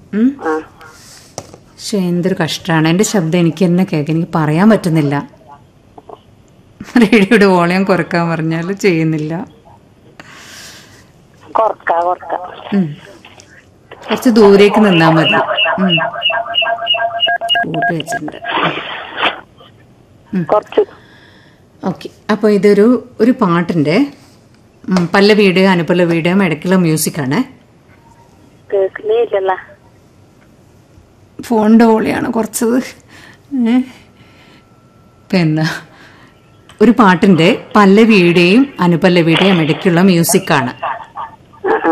ഉം? ആ പക്ഷെ എന്തൊരു കഷ്ടമാണ് എന്റെ ശബ്ദം എനിക്ക് തന്നെ കേൾക്കാം എനിക്ക് പറയാൻ പറ്റുന്നില്ല റേഡിയോയുടെ വോളിയം കുറക്കാൻ പറഞ്ഞാൽ ചെയ്യുന്നില്ല കൊറക്ക കൊറക്ക ഉം. കുറച്ച് ദൂരേക്ക് നിന്നാ മതി ഉം. കൂട്ടി വെച്ചിട്ടുണ്ട് കൊറച്ച് ഓക്കെ അപ്പോൾ ഇതൊരു ഒരു പാട്ടിന്റെ ഉം, പല്ലവിയുടെയോ അനുപല്ലവിയുടെയോ ഇടയ്ക്കുള്ള മ്യൂസിക്കാണ് കേൾക്കുന്നേ ഇല്ലല്ല ഫോണിന്റെ വോളിയാണ് കുറച്ചത് ഏ? പിന്നെ ഒരു പാട്ടിന്റെ പല്ലവിയുടെയും അനുപല്ലവിയുടെയും ഇടയ്ക്കുള്ള മ്യൂസിക്കാണ്